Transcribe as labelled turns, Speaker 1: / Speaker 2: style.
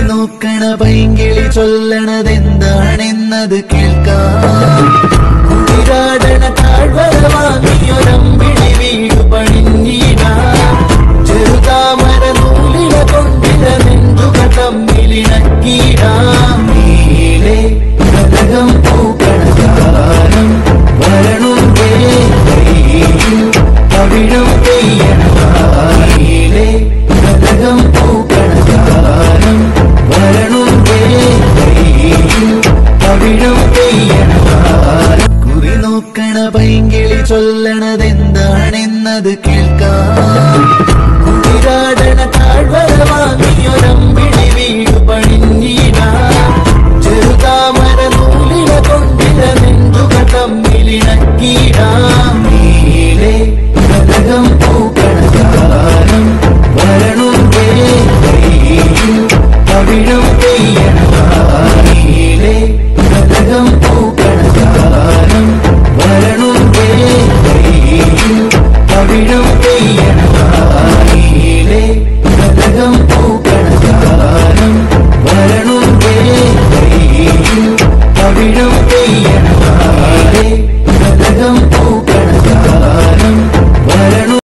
Speaker 1: നോക്കണ പൈങ്കിളി ചൊല്ലണതെന്താണെന്നത് കേൾക്കാം കുളിരാടണ താഴ്വര വാങ്ങിയൊരമ്പിളി വീടു പണിഞ്ഞിടാം ചെറുതാമര നൂലില കൊണ്ടില നെഞ്ചുക തമ്മിലിണക്കിടാം നീലേ കനകം പൂക്കണ കാലം വരണുണ്ടേ കയ്യിൽ കവിഴം പെയ്യണ കാലേ കനകം പൂക്കണ കാലം വരണുണ്ടേ കയ്യിൽ കവിഴം പെയ്യണ കാലം കുറി നോക്കണ പൈങ്കിളി ചൊല്ലണതെന്താണെന്നത് കേൾക്കാം കുളിരാടണ താഴ്വര വാങ്ങിയൊരമ്പിളി വീടു പണിഞ്ഞിടാം ചെറുതാമര നൂലില കൊണ്ടില നെഞ്ചുക തമ്മിലിണക്കിടാം നീലേ കനകം പൂക്കണ കാലം വരണുണ്ടേ കയ്യിൽ കവിഴം